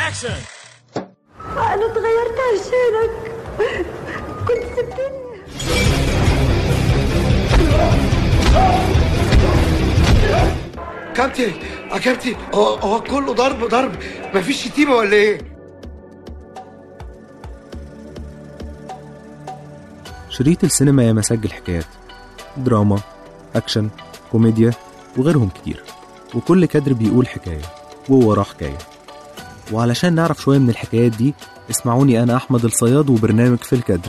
اكشن أنا اتغيرت عشانك كنت سبتني كابتن يا كابتن هو هو كله ضرب ضرب مفيش شتيمه ولا ايه؟ شريط السينما يا مسجل حكايات دراما أكشن كوميديا وغيرهم كتير وكل كادر بيقول حكاية ووراه حكاية وعلشان نعرف شوية من الحكايات دي اسمعوني أنا أحمد الصياد وبرنامج في الكادر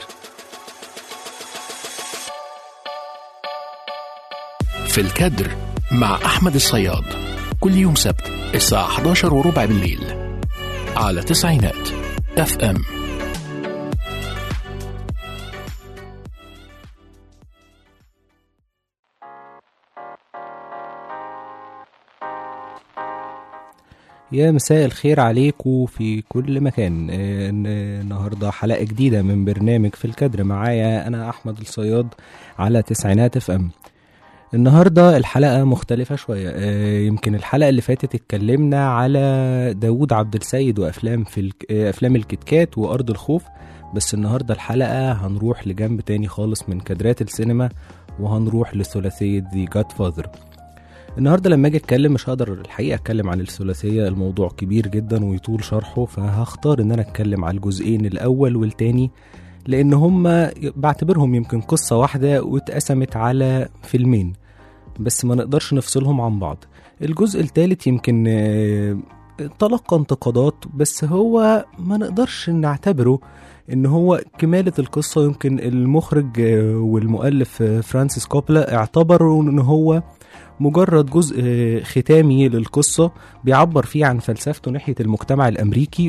في الكادر مع أحمد الصياد كل يوم سبت الساعة 11 وربع بالليل على تسعينات اف ام يا مساء الخير عليكم في كل مكان آه، ن- النهارده حلقة جديدة من برنامج في الكادر معايا أنا أحمد الصياد على تسعينات اف ام النهاردة الحلقة مختلفة شوية آه، يمكن الحلقة اللي فاتت اتكلمنا على داوود عبد السيد وأفلام في الك... آه، أفلام الكتكات وأرض الخوف بس النهاردة الحلقة هنروح لجنب تاني خالص من كادرات السينما وهنروح لثلاثية The Godfather النهارده لما اجي اتكلم مش هقدر الحقيقه اتكلم عن الثلاثيه الموضوع كبير جدا ويطول شرحه فهختار ان انا اتكلم على الجزئين الاول والتاني لان هما بعتبرهم يمكن قصه واحده واتقسمت على فيلمين بس ما نقدرش نفصلهم عن بعض الجزء الثالث يمكن آه، تلقى انتقادات بس هو ما نقدرش نعتبره ان هو كمالة القصة يمكن المخرج آه، والمؤلف آه، فرانسيس كوبلا اعتبروا ان هو مجرد جزء آه، ختامي للقصة بيعبر فيه عن فلسفته ناحية المجتمع الأمريكي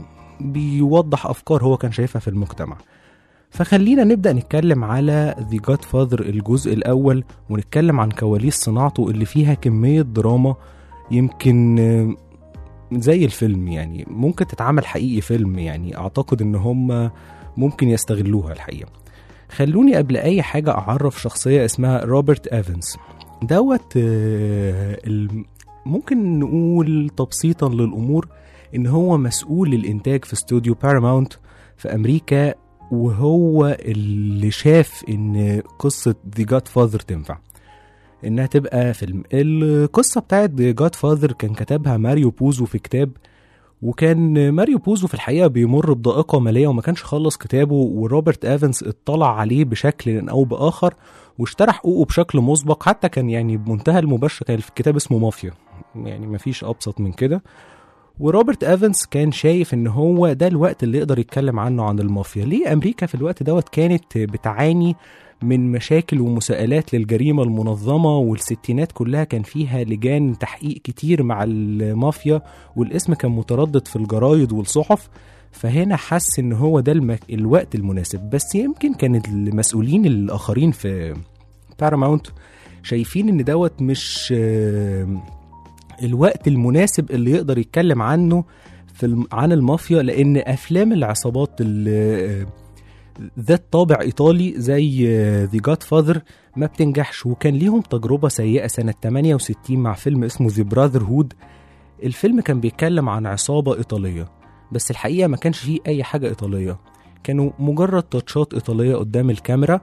وبيوضح أفكار هو كان شايفها في المجتمع فخلينا نبدأ نتكلم على The Godfather الجزء الأول ونتكلم عن كواليس صناعته اللي فيها كمية دراما يمكن آه، زي الفيلم يعني ممكن تتعمل حقيقي فيلم يعني أعتقد إن هم ممكن يستغلوها الحقيقة خلوني قبل أي حاجة أعرف شخصية اسمها روبرت إيفنز دوت آه، الم- ممكن نقول تبسيطا للأمور إن هو مسؤول الإنتاج في استوديو باراماونت في أمريكا وهو اللي شاف إن قصة The Godfather تنفع إنها تبقى فيلم القصة بتاعت The Godfather كان كتبها ماريو بوزو في كتاب وكان ماريو بوزو في الحقيقة بيمر بضائقة مالية وما كانش خلص كتابه وروبرت ايفنز اطلع عليه بشكل أو بآخر واشترى حقوقه بشكل مسبق حتى كان يعني بمنتهى المباشرة كان في الكتاب اسمه مافيا يعني مفيش أبسط من كده وروبرت ايفنز كان شايف ان هو ده الوقت اللي يقدر يتكلم عنه عن المافيا ليه امريكا في الوقت دوت كانت بتعاني من مشاكل ومساءلات للجريمة المنظمة والستينات كلها كان فيها لجان تحقيق كتير مع المافيا والاسم كان متردد في الجرايد والصحف فهنا حس ان هو ده المك... الوقت المناسب بس يمكن كان المسؤولين الاخرين في باراماونت شايفين ان دوت مش آه، الوقت المناسب اللي يقدر يتكلم عنه في الم... عن المافيا لان افلام العصابات اللي ذات طابع ايطالي زي ذا جاد فاذر ما بتنجحش وكان ليهم تجربه سيئه سنه 68 مع فيلم اسمه ذا براذر هود الفيلم كان بيتكلم عن عصابه ايطاليه بس الحقيقه ما كانش فيه اي حاجه ايطاليه كانوا مجرد تاتشات ايطاليه قدام الكاميرا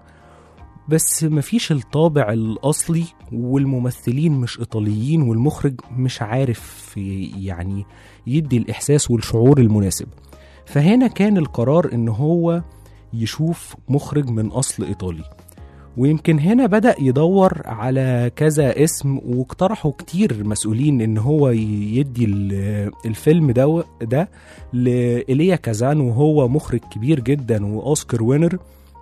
بس مفيش الطابع الأصلي والممثلين مش إيطاليين والمخرج مش عارف يعني يدي الإحساس والشعور المناسب فهنا كان القرار إن هو يشوف مخرج من أصل إيطالي ويمكن هنا بدأ يدور على كذا اسم واقترحوا كتير مسؤولين ان هو يدي ال- الفيلم ده ده لإيليا كازان وهو مخرج كبير جدا واوسكار وينر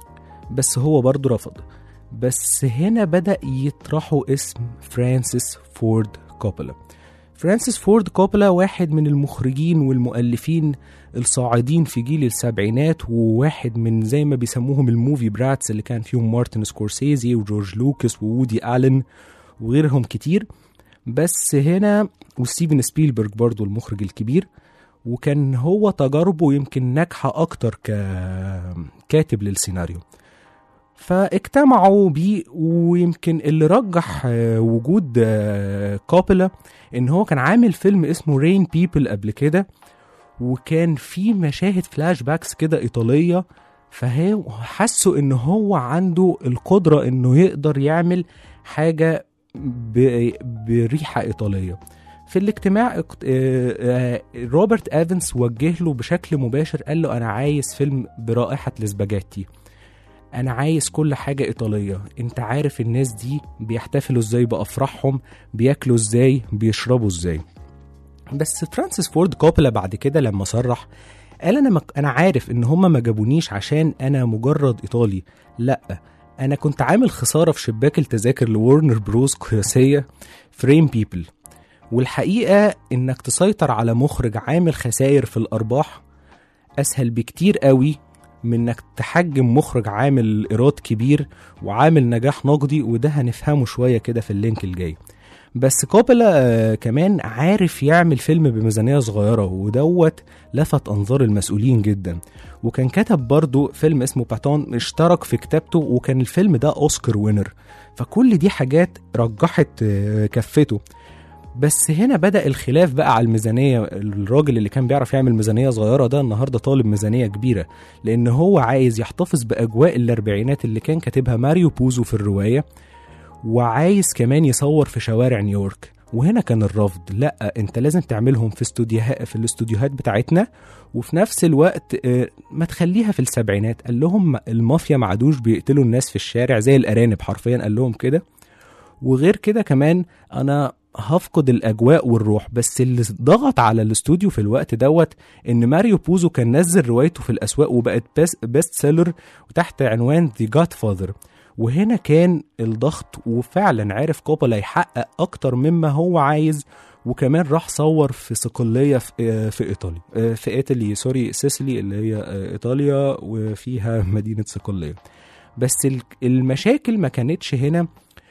بس هو برضه رفض بس هنا بدأ يطرحوا اسم فرانسيس فورد كوبولا فرانسيس فورد كوبولا واحد من المخرجين والمؤلفين الصاعدين في جيل السبعينات وواحد من زي ما بيسموهم الموفي براتس اللي كان فيهم مارتن سكورسيزي وجورج لوكاس وودي ألين وغيرهم كتير بس هنا وستيفن سبيلبرج برضو المخرج الكبير وكان هو تجاربه يمكن ناجحة أكتر ككاتب للسيناريو فاجتمعوا بيه ويمكن اللي رجح آه، وجود آه، كوبولا ان هو كان عامل فيلم اسمه رين بيبل قبل كده وكان في مشاهد فلاش باكس كده ايطاليه فهو حسوا ان هو عنده القدره انه يقدر يعمل حاجه ب- بريحه ايطاليه في الاجتماع اقت- آه، آه، روبرت ايفنس وجه له بشكل مباشر قال له انا عايز فيلم برائحه الاسباجيتي انا عايز كل حاجه ايطاليه انت عارف الناس دي بيحتفلوا ازاي بافراحهم بياكلوا ازاي بيشربوا ازاي بس فرانسيس فورد كوبولا بعد كده لما صرح قال انا مك... انا عارف ان هما ما جابونيش عشان انا مجرد ايطالي لا انا كنت عامل خساره في شباك التذاكر لورنر بروز قياسيه فريم بيبل والحقيقه انك تسيطر على مخرج عامل خسائر في الارباح اسهل بكتير قوي من انك تحجم مخرج عامل ايراد كبير وعامل نجاح نقدي وده هنفهمه شويه كده في اللينك الجاي بس كوبولا آه، كمان عارف يعمل فيلم بميزانية صغيرة ودوت لفت أنظار المسؤولين جدا وكان كتب برضه فيلم اسمه باتون اشترك في كتابته وكان الفيلم ده أوسكار وينر فكل دي حاجات رجحت آه، كفته بس هنا بدأ الخلاف بقى على الميزانية الراجل اللي كان بيعرف يعمل ميزانية صغيرة ده النهاردة طالب ميزانية كبيرة لأن هو عايز يحتفظ بأجواء الأربعينات اللي كان كاتبها ماريو بوزو في الرواية وعايز كمان يصور في شوارع نيويورك وهنا كان الرفض لا انت لازم تعملهم في استوديوهات في الاستوديوهات بتاعتنا وفي نفس الوقت آه، ما تخليها في السبعينات قال لهم المافيا ما عادوش بيقتلوا الناس في الشارع زي الارانب حرفيا قال لهم كده وغير كده كمان انا هفقد الاجواء والروح بس اللي ضغط على الاستوديو في الوقت دوت ان ماريو بوزو كان نزل روايته في الاسواق وبقت بيست سيلر وتحت عنوان ذا جاد فاذر وهنا كان الضغط وفعلا عرف كوبولا يحقق اكتر مما هو عايز وكمان راح صور في صقلية في في ايطاليا آه، في ايطالي سوري سيسيلي اللي هي آه، ايطاليا وفيها مدينة صقلية بس ال- المشاكل ما كانتش هنا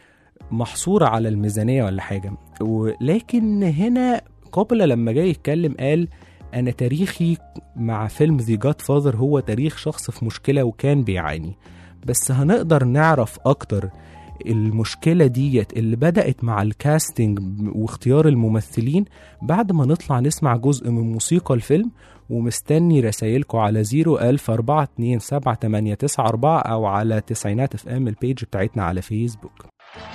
محصورة على الميزانية ولا حاجة ولكن هنا كوبولا لما جاي يتكلم قال أنا تاريخي مع فيلم ذا جاد فاذر هو تاريخ شخص في مشكلة وكان بيعاني بس هنقدر نعرف أكتر المشكلة ديت اللي بدأت مع الكاستنج واختيار الممثلين بعد ما نطلع نسمع جزء من موسيقى الفيلم ومستني رسايلكم على 010427894 أو على تسعينات اف ام البيج بتاعتنا على فيسبوك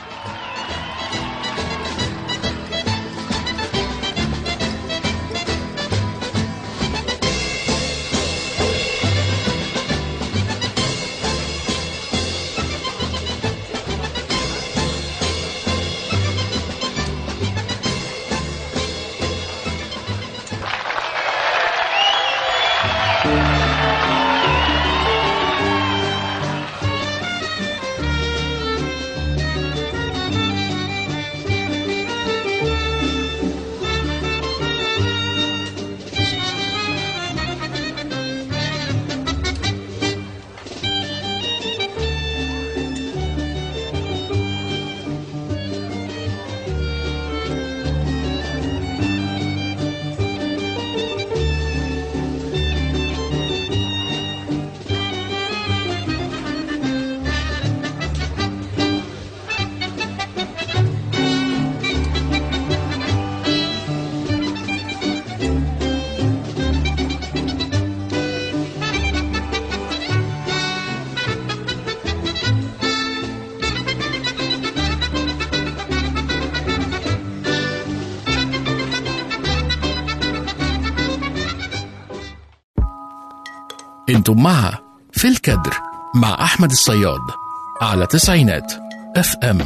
انتم مع في الكدر مع احمد الصياد على تسعينات اف ام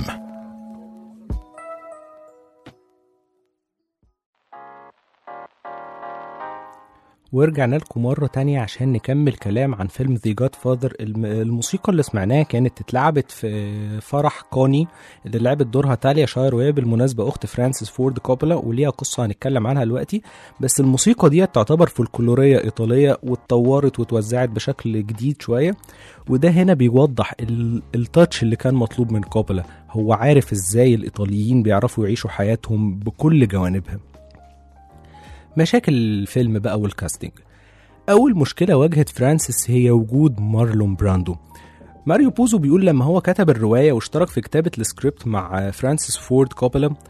ورجعنا لكم مرة تانية عشان نكمل كلام عن فيلم ذا جاد فاذر الموسيقى اللي سمعناها كانت اتلعبت في فرح كوني اللي لعبت دورها تاليا شاير وهي بالمناسبة أخت فرانسيس فورد كوبولا وليها قصة هنتكلم عنها دلوقتي بس الموسيقى دي تعتبر فولكلورية إيطالية واتطورت واتوزعت بشكل جديد شوية وده هنا بيوضح ال- التاتش اللي كان مطلوب من كوبولا هو عارف ازاي الإيطاليين بيعرفوا يعيشوا حياتهم بكل جوانبها مشاكل الفيلم بقى والكاستنج أول مشكلة واجهت فرانسيس هي وجود مارلون براندو ماريو بوزو بيقول لما هو كتب الرواية واشترك في كتابة السكريبت مع فرانسيس فورد كوبولا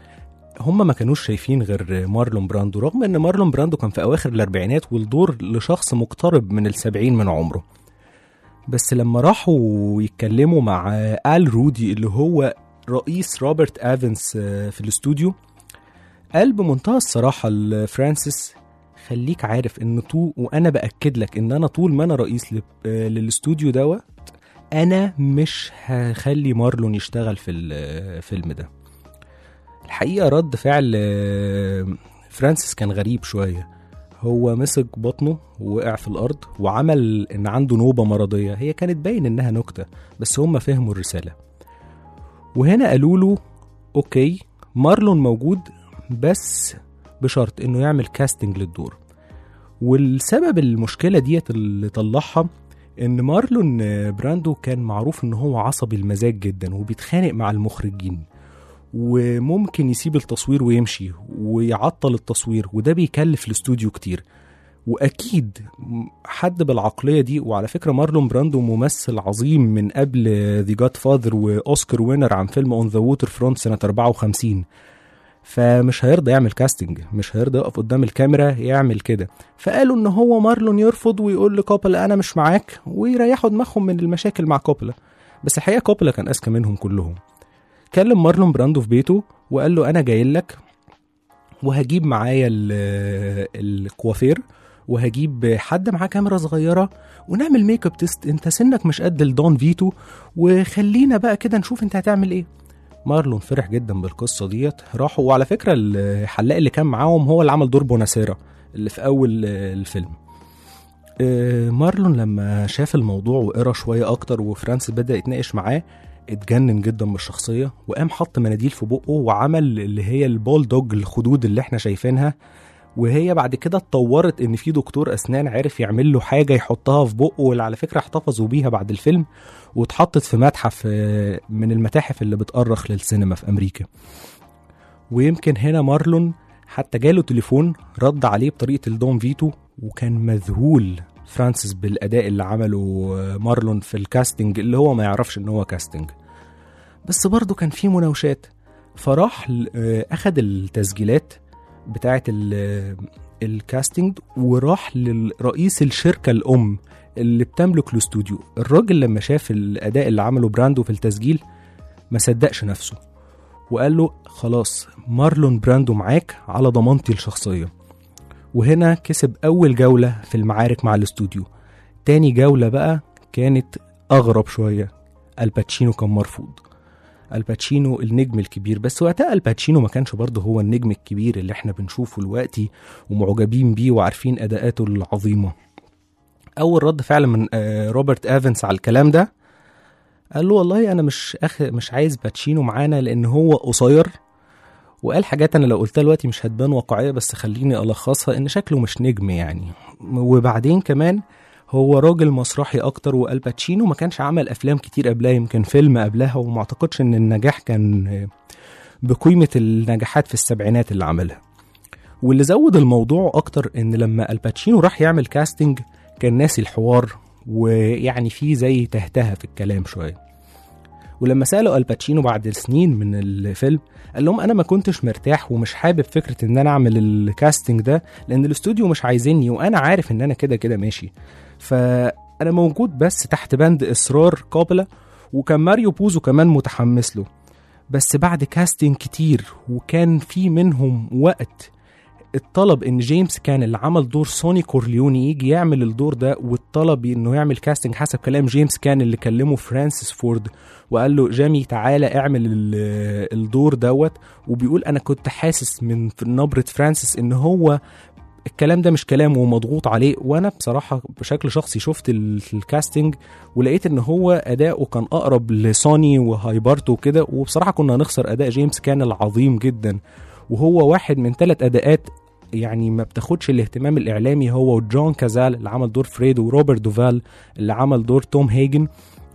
هم ما كانوش شايفين غير مارلون براندو رغم ان مارلون براندو كان في اواخر الاربعينات والدور لشخص مقترب من السبعين من عمره بس لما راحوا يتكلموا مع آل رودي اللي هو رئيس روبرت ايفنس آه، في الاستوديو قال بمنتهى الصراحة لفرانسيس خليك عارف ان طول وانا باكد لك ان انا طول ما انا رئيس ل- آه، للاستوديو دوت انا مش هخلي مارلون يشتغل في الفيلم ده الحقيقه رد فعل آه، فرانسيس كان غريب شويه هو مسك بطنه ووقع في الارض وعمل ان عنده نوبه مرضيه هي كانت باين انها نكته بس هم فهموا الرساله وهنا قالوا له اوكي مارلون موجود بس بشرط انه يعمل كاستنج للدور والسبب المشكله ديت اللي طلعها ان مارلون براندو كان معروف ان هو عصبي المزاج جدا وبيتخانق مع المخرجين وممكن يسيب التصوير ويمشي ويعطل التصوير وده بيكلف الاستوديو كتير واكيد حد بالعقليه دي وعلى فكره مارلون براندو ممثل عظيم من قبل ذا جاد فاذر واوسكار وينر عن فيلم اون ذا ووتر فرونت سنه 54 فمش هيرضى يعمل كاستنج مش هيرضى يقف قدام الكاميرا يعمل كده فقالوا ان هو مارلون يرفض ويقول لكوبلا انا مش معاك ويريحوا دماغهم من المشاكل مع كوبلا بس الحقيقه كوبلا كان اذكى منهم كلهم كلم مارلون براندو في بيته وقال له انا جاي لك وهجيب معايا ال- الكوافير وهجيب حد معاه كاميرا صغيره ونعمل ميك اب تيست انت سنك مش قد الدون فيتو وخلينا بقى كده نشوف انت هتعمل ايه مارلون فرح جدا بالقصه ديت راحوا وعلى فكره الحلاق اللي كان معاهم هو اللي عمل دور بوناسيرا اللي في اول آه، الفيلم آه، مارلون لما شاف الموضوع وقرا شويه اكتر وفرانس بدا يتناقش معاه اتجنن جدا بالشخصيه وقام حط مناديل في بقه وعمل اللي هي البول دوج الخدود اللي احنا شايفينها وهي بعد كده اتطورت ان في دكتور اسنان عرف يعمل له حاجه يحطها في بقه واللي على فكره احتفظوا بيها بعد الفيلم واتحطت في متحف آه، من المتاحف اللي بتأرخ للسينما في امريكا ويمكن هنا مارلون حتى جاله تليفون رد عليه بطريقه الدون فيتو وكان مذهول فرانسيس بالاداء اللي عمله آه، مارلون في الكاستنج اللي هو ما يعرفش ان هو كاستنج بس برضه كان في مناوشات فراح ل- آه، اخد التسجيلات بتاعه ال- الكاستنج وراح لرئيس الشركه الام اللي بتملك الاستوديو الراجل لما شاف الاداء اللي عمله براندو في التسجيل ما صدقش نفسه وقال له خلاص مارلون براندو معاك على ضمانتي الشخصيه وهنا كسب اول جوله في المعارك مع الاستوديو تاني جوله بقى كانت اغرب شويه الباتشينو كان مرفوض الباتشينو النجم الكبير بس وقتها الباتشينو ما كانش برضه هو النجم الكبير اللي احنا بنشوفه دلوقتي ومعجبين بيه وعارفين اداءاته العظيمه اول رد فعل من آه، روبرت ايفنس على الكلام ده قال له والله انا مش أخ... مش عايز باتشينو معانا لان هو قصير وقال حاجات انا لو قلتها دلوقتي مش هتبان واقعيه بس خليني الخصها ان شكله مش نجم يعني وبعدين كمان هو راجل مسرحي اكتر والباتشينو ما كانش عمل افلام كتير قبلها يمكن فيلم قبلها وما اعتقدش ان النجاح كان آه، بقيمه النجاحات في السبعينات اللي عملها واللي زود الموضوع اكتر ان لما الباتشينو راح يعمل كاستنج كان ناسي الحوار ويعني في زي تهتها في الكلام شويه ولما سالوا الباتشينو بعد سنين من الفيلم قال لهم انا ما كنتش مرتاح ومش حابب فكره ان انا اعمل الكاستنج ده لان الاستوديو مش عايزيني وانا عارف ان انا كده كده ماشي فانا موجود بس تحت بند اصرار كوبلا وكان ماريو بوزو كمان متحمس له بس بعد كاستنج كتير وكان في منهم وقت الطلب ان جيمس كان اللي عمل دور سوني كورليوني يجي يعمل الدور ده والطلب انه يعمل كاستنج حسب كلام جيمس كان اللي كلمه فرانسيس فورد وقال له جامي تعالى اعمل ال- الدور دوت وبيقول انا كنت حاسس من نبرة فرانسيس ان هو الكلام ده مش كلام ومضغوط عليه وانا بصراحه بشكل شخصي شفت ال- الكاستنج ولقيت ان هو اداؤه كان اقرب لسوني وهايبرتو وكده وبصراحه كنا هنخسر اداء جيمس كان العظيم جدا وهو واحد من ثلاث اداءات يعني ما بتاخدش الاهتمام الاعلامي هو وجون كازال اللي عمل دور فريد وروبرت دوفال اللي عمل دور توم هيجن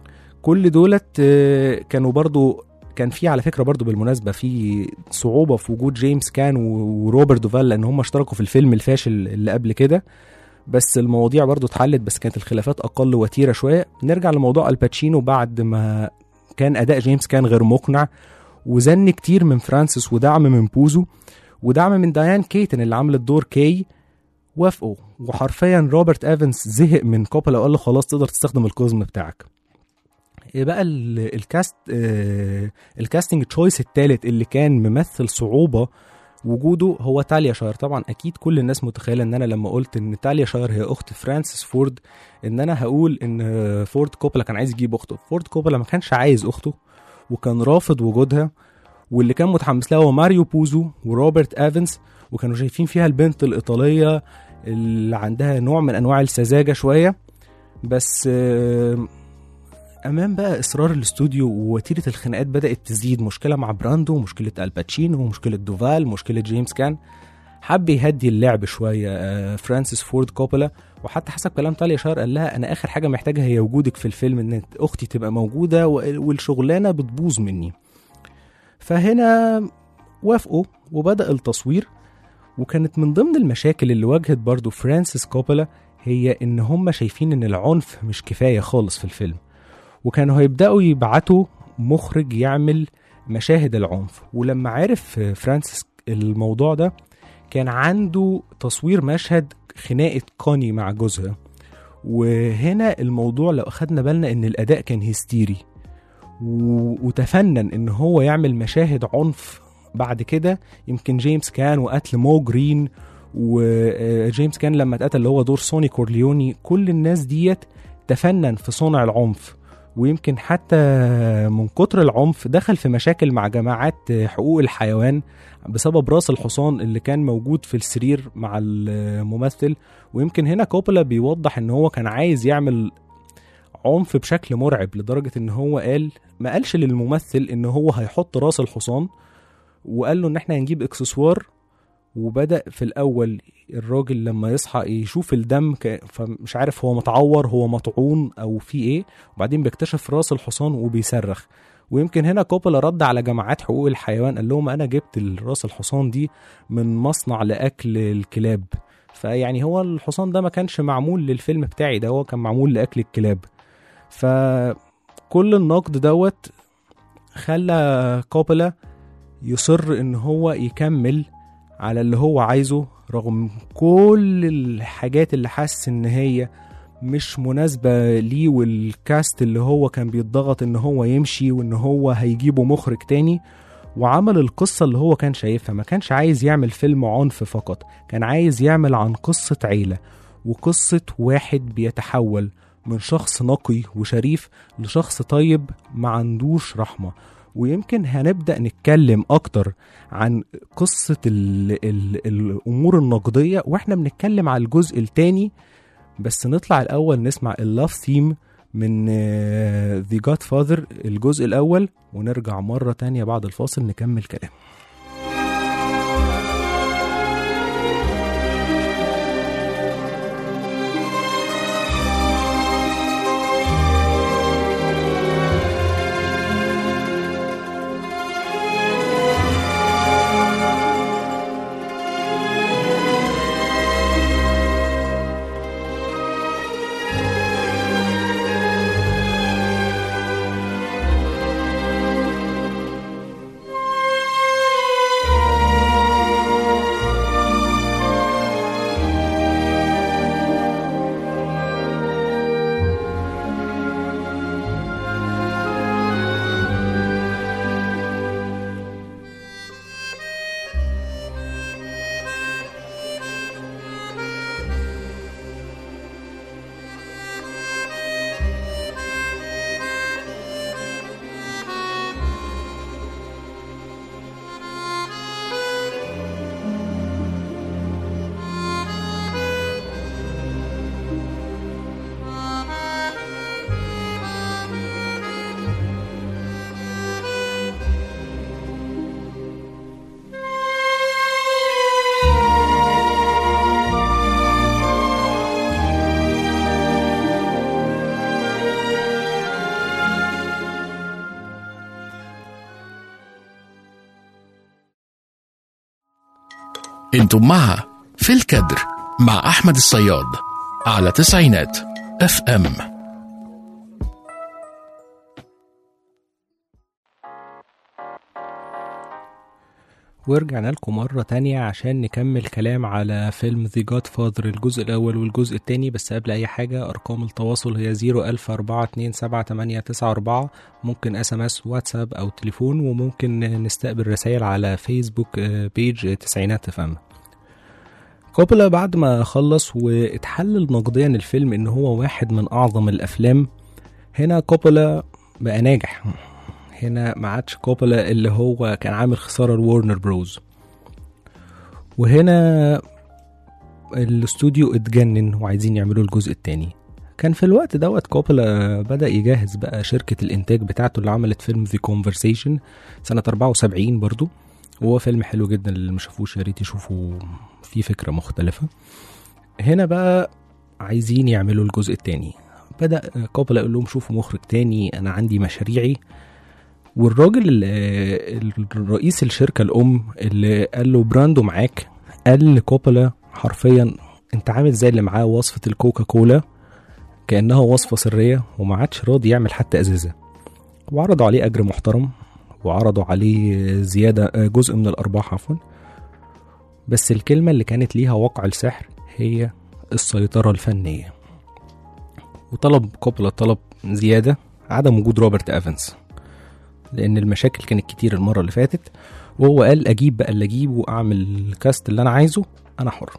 كل دولت آه، كانوا برضو كان في على فكره برضو بالمناسبه في صعوبه في وجود جيمس كان و- وروبرت دوفال لان هم اشتركوا في الفيلم الفاشل اللي قبل كده بس المواضيع برضو اتحلت بس كانت الخلافات اقل وتيره شويه نرجع لموضوع الباتشينو بعد ما كان اداء جيمس كان غير مقنع وزن كتير من فرانسيس ودعم من بوزو ودعم من ديان كيتن اللي عملت دور كاي وافقوا وحرفيا روبرت ايفنز زهق من كوبولا وقال له خلاص تقدر تستخدم الكوزم بتاعك إيه بقى ال- الكاست آه، الكاستنج تشويس التالت اللي كان ممثل صعوبة وجوده هو تاليا شاير طبعا اكيد كل الناس متخيله ان انا لما قلت ان تاليا شاير هي اخت فرانسيس فورد ان انا هقول ان فورد كوبولا كان عايز يجيب اخته فورد كوبولا ما كانش عايز اخته وكان رافض وجودها واللي كان متحمس لها هو ماريو بوزو وروبرت ايفنز وكانوا شايفين فيها البنت الايطاليه اللي عندها نوع من انواع السذاجه شويه بس آه، امام بقى اصرار الاستوديو ووتيره الخناقات بدات تزيد مشكله مع براندو مشكله الباتشينو مشكله دوفال مشكله جيمس كان حب يهدي اللعب شويه آه، فرانسيس فورد كوبولا وحتى حسب كلام تاليا شار قال لها انا اخر حاجه محتاجها هي وجودك في الفيلم ان اختي تبقى موجوده و- والشغلانه بتبوظ مني فهنا وافقوا وبدا التصوير وكانت من ضمن المشاكل اللي واجهت برضو فرانسيس كوبولا هي ان هم شايفين ان العنف مش كفايه خالص في الفيلم وكانوا هيبداوا يبعتوا مخرج يعمل مشاهد العنف ولما عرف فرانسيس الموضوع ده كان عنده تصوير مشهد خناقه كوني مع جوزها وهنا الموضوع لو اخدنا بالنا ان الاداء كان هستيري و- وتفنن ان هو يعمل مشاهد عنف بعد كده يمكن جيمس كان وقتل مو جرين وجيمس كان لما اتقتل اللي هو دور سوني كورليوني كل الناس ديت تفنن في صنع العنف ويمكن حتى من كتر العنف دخل في مشاكل مع جماعات حقوق الحيوان بسبب راس الحصان اللي كان موجود في السرير مع الممثل ويمكن هنا كوبولا بيوضح ان هو كان عايز يعمل عنف بشكل مرعب لدرجة ان هو قال ما قالش للممثل ان هو هيحط راس الحصان وقال له ان احنا هنجيب اكسسوار وبدأ في الاول الراجل لما يصحى يشوف الدم ك... فمش عارف هو متعور هو مطعون او في ايه وبعدين بيكتشف راس الحصان وبيصرخ ويمكن هنا كوبولا رد على جماعات حقوق الحيوان قال لهم انا جبت راس الحصان دي من مصنع لاكل الكلاب فيعني هو الحصان ده ما كانش معمول للفيلم بتاعي ده هو كان معمول لاكل الكلاب فكل النقد دوت خلى كوبولا يصر ان هو يكمل على اللي هو عايزه رغم كل الحاجات اللي حس ان هي مش مناسبة ليه والكاست اللي هو كان بيتضغط ان هو يمشي وان هو هيجيبه مخرج تاني وعمل القصة اللي هو كان شايفها ما كانش عايز يعمل فيلم عنف فقط كان عايز يعمل عن قصة عيلة وقصة واحد بيتحول من شخص نقي وشريف لشخص طيب ما عندوش رحمة ويمكن هنبدأ نتكلم أكتر عن قصة ال ال الأمور النقدية وإحنا بنتكلم على الجزء التاني بس نطلع الأول نسمع اللاف ثيم من ذا جاد فاذر الجزء الأول ونرجع مرة تانية بعد الفاصل نكمل كلام انتم مع في الكدر مع احمد الصياد على تسعينات اف ام ورجعنا لكم مرة تانية عشان نكمل كلام على فيلم The Godfather الجزء الأول والجزء التاني بس قبل أي حاجة أرقام التواصل هي 014278994 ممكن اس ام اس واتساب أو تليفون وممكن نستقبل رسائل على فيسبوك آه، بيج تسعينات فم كوبولا بعد ما خلص واتحلل نقديا الفيلم ان هو واحد من اعظم الافلام هنا كوبولا بقى ناجح هنا ما عادش كوبولا اللي هو كان عامل خسارة لورنر بروز وهنا الاستوديو اتجنن وعايزين يعملوا الجزء التاني كان في الوقت دوت كوبولا بدأ يجهز بقى شركة الإنتاج بتاعته اللي عملت فيلم The Conversation سنة 74 برضو وهو فيلم حلو جدا اللي ما شافوش يا ريت يشوفوا فيه فكرة مختلفة هنا بقى عايزين يعملوا الجزء التاني بدأ كوبولا يقول لهم شوفوا مخرج تاني أنا عندي مشاريعي والراجل ال- الرئيس الشركة الأم اللي قال له براندو معاك قال لكوبولا حرفيا انت عامل زي اللي معاه وصفة الكوكا كولا كأنها وصفة سرية وما عادش راضي يعمل حتى أزازة وعرضوا عليه أجر محترم وعرضوا عليه زيادة جزء من الأرباح عفوا بس الكلمة اللي كانت ليها وقع السحر هي السيطرة الفنية وطلب كوبولا طلب زيادة عدم وجود روبرت ايفنز لان المشاكل كانت كتير المره اللي فاتت وهو قال اجيب بقى اللي اجيبه واعمل الكاست اللي انا عايزه انا حر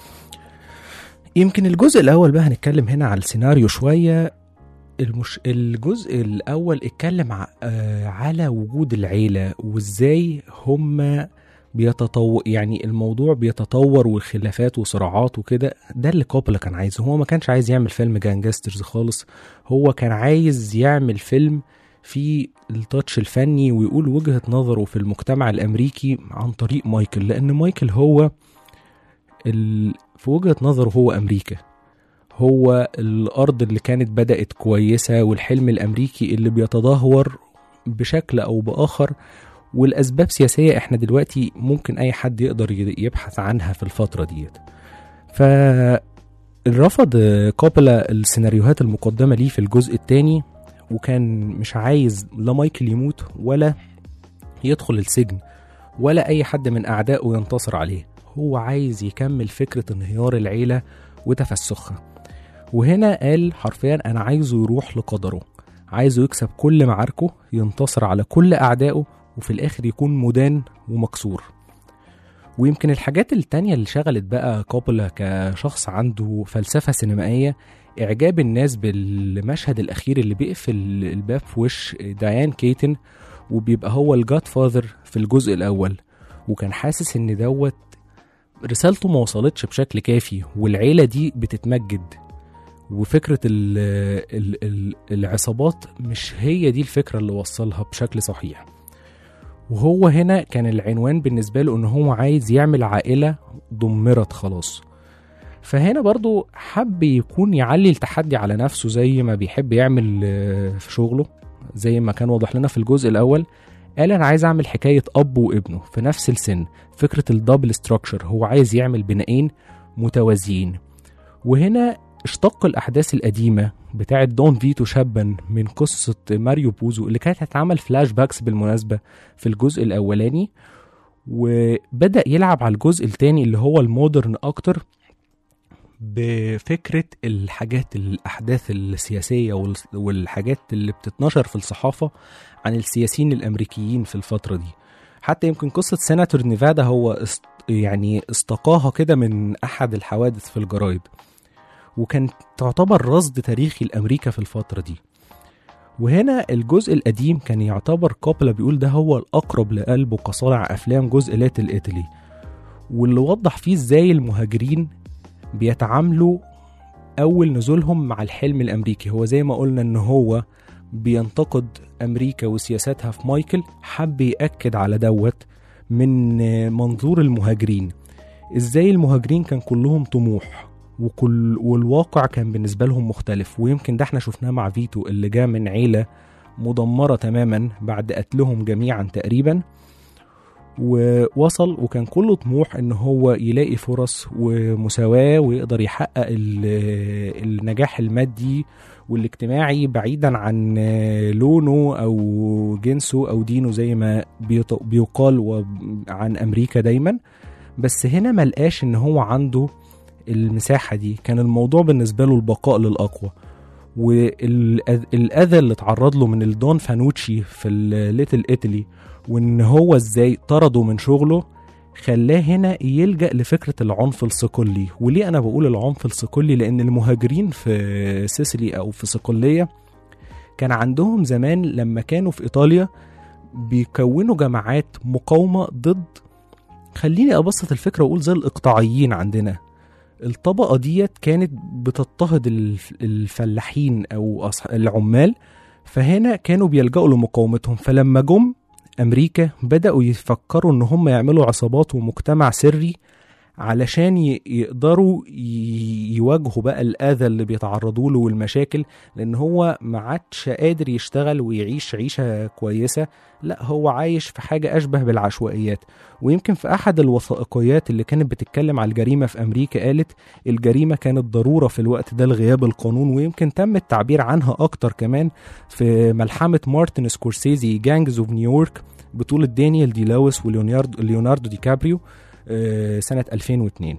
يمكن الجزء الاول بقى هنتكلم هنا على السيناريو شويه المش... الجزء الاول اتكلم ع... آه على وجود العيله وازاي هم بيتطور يعني الموضوع بيتطور والخلافات وصراعات وكده ده اللي كوبولا كان عايزه هو ما كانش عايز يعمل فيلم جانجسترز خالص هو كان عايز يعمل فيلم فيه التاتش الفني ويقول وجهة نظره في المجتمع الأمريكي عن طريق مايكل لأن مايكل هو ال... في وجهة نظره هو أمريكا هو الأرض اللي كانت بدأت كويسة والحلم الأمريكي اللي بيتدهور بشكل أو بآخر والأسباب سياسية إحنا دلوقتي ممكن أي حد يقدر يبحث عنها في الفترة ديت ف رفض كوبولا السيناريوهات المقدمة ليه في الجزء الثاني وكان مش عايز لا مايكل يموت ولا يدخل السجن ولا أي حد من أعدائه ينتصر عليه هو عايز يكمل فكرة انهيار العيلة وتفسخها وهنا قال حرفيا أنا عايزه يروح لقدره عايزه يكسب كل معاركه ينتصر على كل أعدائه وفي الآخر يكون مدان ومكسور ويمكن الحاجات التانية اللي شغلت بقى كوبولا كشخص عنده فلسفة سينمائية إعجاب الناس بالمشهد الأخير اللي بيقفل الباب في وش ديان كيتن وبيبقى هو الجاد فاذر في الجزء الأول وكان حاسس إن دوت رسالته ما وصلتش بشكل كافي والعيلة دي بتتمجد وفكرة ال ال ال العصابات مش هي دي الفكرة اللي وصلها بشكل صحيح وهو هنا كان العنوان بالنسبة له إن هو عايز يعمل عائلة دمرت خلاص فهنا برضو حب يكون يعلي التحدي على نفسه زي ما بيحب يعمل في شغله زي ما كان واضح لنا في الجزء الأول قال أنا عايز أعمل حكاية أب وابنه في نفس السن فكرة الدبل ستراكشر هو عايز يعمل بنائين متوازيين وهنا اشتق الأحداث القديمة بتاعة دون فيتو شابا من قصة ماريو بوزو اللي كانت هتعمل فلاش باكس بالمناسبة في الجزء الأولاني وبدأ يلعب على الجزء التاني اللي هو المودرن أكتر بفكرة الحاجات الأحداث السياسية والحاجات اللي بتتنشر في الصحافة عن السياسيين الأمريكيين في الفترة دي حتى يمكن قصة سيناتور نيفادا هو است يعني استقاها كده من أحد الحوادث في الجرايد وكان تعتبر رصد تاريخي لأمريكا في الفترة دي وهنا الجزء القديم كان يعتبر كوبلا بيقول ده هو الأقرب لقلبه كصانع أفلام جزء ليتل إيطالي واللي وضح فيه ازاي المهاجرين بيتعاملوا أول نزولهم مع الحلم الأمريكي هو زي ما قلنا إن هو بينتقد أمريكا وسياساتها في مايكل حب يأكد على دوت من منظور المهاجرين ازاي المهاجرين كان كلهم طموح وكل والواقع كان بالنسبة لهم مختلف ويمكن ده احنا شفناه مع فيتو اللي جاء من عيلة مدمرة تماما بعد قتلهم جميعا تقريبا ووصل وكان كله طموح ان هو يلاقي فرص ومساواة ويقدر يحقق ال- النجاح المادي والاجتماعي بعيدا عن لونه او جنسه او دينه زي ما بيط- بيقال و- عن امريكا دايما بس هنا ملقاش ان هو عنده المساحة دي كان الموضوع بالنسبة له البقاء للأقوى والأذى اللي اتعرض له من الدون فانوتشي في الليتل إيطالي وإن هو إزاي طرده من شغله خلاه هنا يلجأ لفكرة العنف الصقلي وليه أنا بقول العنف الصقلي لأن المهاجرين في سيسيلي أو في صقلية كان عندهم زمان لما كانوا في إيطاليا بيكونوا جماعات مقاومة ضد خليني أبسط الفكرة وأقول زي الإقطاعيين عندنا الطبقة ديت كانت بتضطهد الف- الفلاحين أو أصح- العمال فهنا كانوا بيلجأوا لمقاومتهم فلما جم أمريكا بدأوا يفكروا إن هم يعملوا عصابات ومجتمع سري علشان ي- يقدروا ي- يواجهوا بقى الأذى اللي بيتعرضوا له والمشاكل لأن هو ما عادش قادر يشتغل ويعيش عيشة كويسة لا هو عايش في حاجة أشبه بالعشوائيات ويمكن في أحد الوثائقيات اللي كانت بتتكلم على الجريمة في أمريكا قالت الجريمة كانت ضرورة في الوقت ده لغياب القانون ويمكن تم التعبير عنها أكتر كمان في ملحمة مارتن سكورسيزي جانجز اوف نيويورك بطولة دانيال دي لويس وليوناردو ليوناردو دي كابريو آه، سنة 2002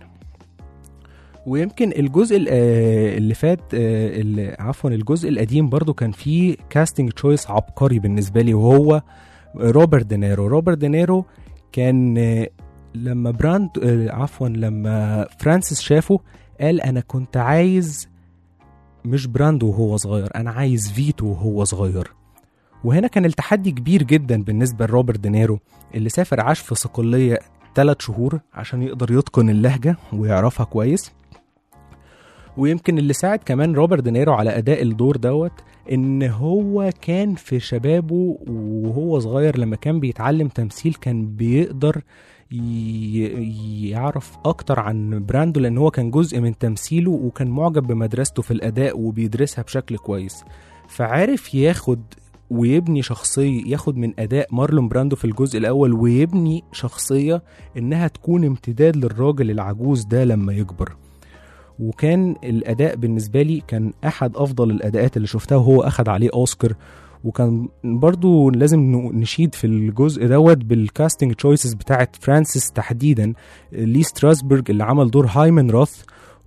ويمكن الجزء ال- آه، اللي فات آه، اللي عفوا الجزء القديم برضو كان فيه كاستنج تشويس عبقري بالنسبة لي وهو روبرت دينيرو روبرت دينيرو كان آه، لما براند آه، عفوا لما فرانسيس شافه قال انا كنت عايز مش براندو وهو صغير انا عايز فيتو وهو صغير وهنا كان التحدي كبير جدا بالنسبة لروبرت دينيرو اللي سافر عاش في صقلية ثلاث شهور عشان يقدر يتقن اللهجة ويعرفها كويس ويمكن اللي ساعد كمان روبرت دينيرو على أداء الدور دوت إن هو كان في شبابه وهو صغير لما كان بيتعلم تمثيل كان بيقدر ي- يعرف أكتر عن براندو لأن هو كان جزء من تمثيله وكان معجب بمدرسته في الأداء وبيدرسها بشكل كويس فعارف ياخد ويبني شخصية ياخد من أداء مارلون براندو في الجزء الأول ويبني شخصية إنها تكون امتداد للراجل العجوز ده لما يكبر وكان الأداء بالنسبة لي كان أحد أفضل الأداءات اللي شفتها وهو أخد عليه أوسكار وكان برضو لازم ن- نشيد في الجزء دوت بالكاستنج تشويسز بتاعت فرانسيس تحديدا لي ستراسبرج اللي عمل دور هايمن روث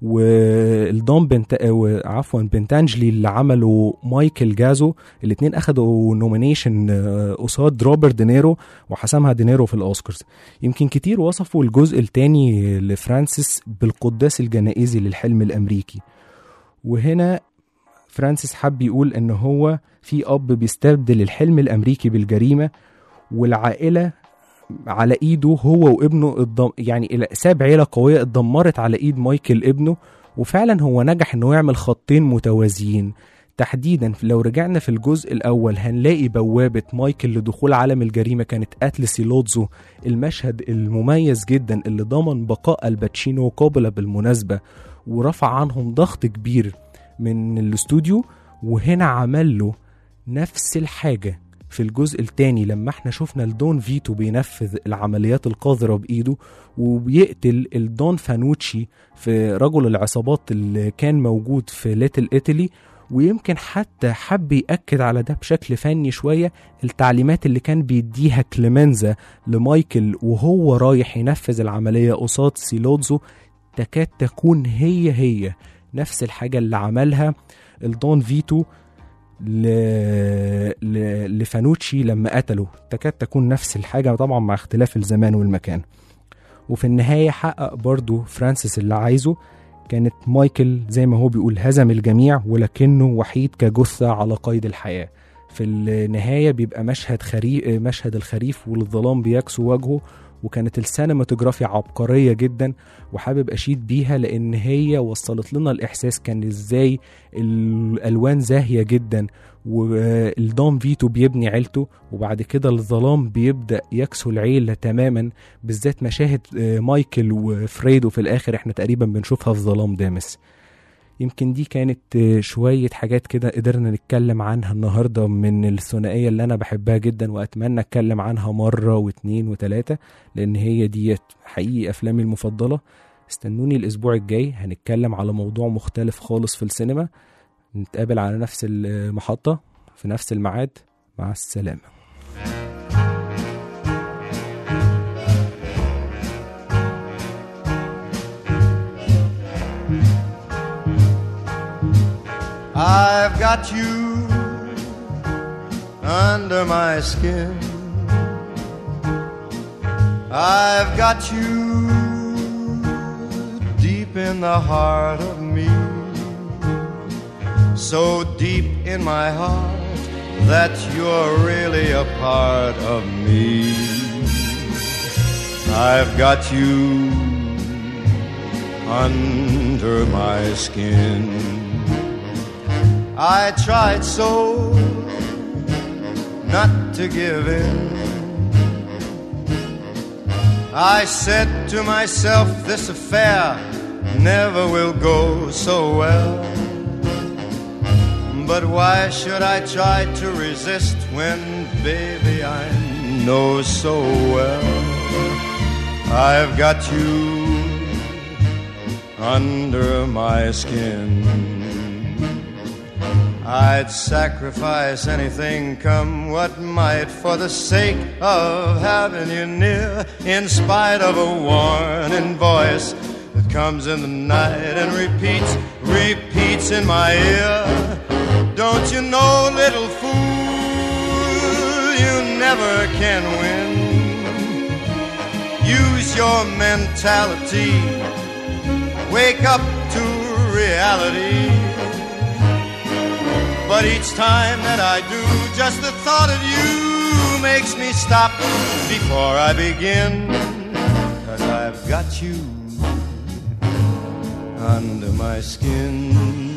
والدون بنت عفوا بنتانجلي اللي عملوا مايكل جازو الاثنين اخدوا نومينيشن قصاد روبرت دينيرو وحسمها دينيرو في الاوسكارز يمكن كتير وصفوا الجزء الثاني لفرانسيس بالقداس الجنائزي للحلم الامريكي وهنا فرانسيس حب يقول ان هو في اب بيستبدل الحلم الامريكي بالجريمه والعائله على ايده هو وابنه الضم... يعني ال- ساب عيله قويه اتدمرت على ايد مايكل ابنه وفعلا هو نجح انه يعمل خطين متوازيين تحديدا لو رجعنا في الجزء الاول هنلاقي بوابه مايكل لدخول عالم الجريمه كانت قتل سيلوتزو المشهد المميز جدا اللي ضمن بقاء الباتشينو وكوبولا بالمناسبه ورفع عنهم ضغط كبير من الاستوديو وهنا عمل له نفس الحاجه في الجزء الثاني لما احنا شفنا الدون فيتو بينفذ العمليات القذرة بإيده وبيقتل الدون فانوتشي في رجل العصابات اللي كان موجود في ليتل إيطالي ويمكن حتى حب يأكد على ده بشكل فني شوية التعليمات اللي كان بيديها كليمنزا لمايكل وهو رايح ينفذ العملية قصاد سيلوتزو تكاد تكون هي هي نفس الحاجة اللي عملها الدون فيتو ل... ل... لفانوتشي لما قتله تكاد تكون نفس الحاجة طبعا مع اختلاف الزمان والمكان وفي النهاية حقق برضو فرانسيس اللي عايزه كانت مايكل زي ما هو بيقول هزم الجميع ولكنه وحيد كجثة على قيد الحياة في النهاية بيبقى مشهد خريف مشهد الخريف والظلام بيكسو وجهه وكانت السينماتوجرافيا عبقرية جدا وحابب أشيد بيها لأن هي وصلت لنا الإحساس كان إزاي الألوان زاهية جدا والدون فيتو بيبني عيلته وبعد كده الظلام بيبدأ يكسو العيلة تماما بالذات مشاهد آه، مايكل وفريدو في الآخر احنا تقريبا بنشوفها في ظلام دامس يمكن دي كانت آه، شوية حاجات كده قدرنا نتكلم عنها النهاردة من الثنائية اللي أنا بحبها جدا وأتمنى أتكلم عنها مرة واتنين وتلاتة لأن هي ديت حقيقي أفلامي المفضلة استنوني الأسبوع الجاي هنتكلم على موضوع مختلف خالص في السينما نتقابل على نفس المحطة في نفس الميعاد مع السلامة I've got you under my skin. I've got you deep in the heart of me. So deep in my heart that you're really a part of me. I've got you under my skin. I tried so not to give in. I said to myself, this affair never will go so well. But why should I try to resist when, baby, I know so well I've got you under my skin? I'd sacrifice anything come what might for the sake of having you near, in spite of a warning voice that comes in the night and repeats, repeats in my ear. Don't you know, little fool, you never can win. Use your mentality, wake up to reality. But each time that I do, just the thought of you makes me stop before I begin. Cause I've got you under my skin.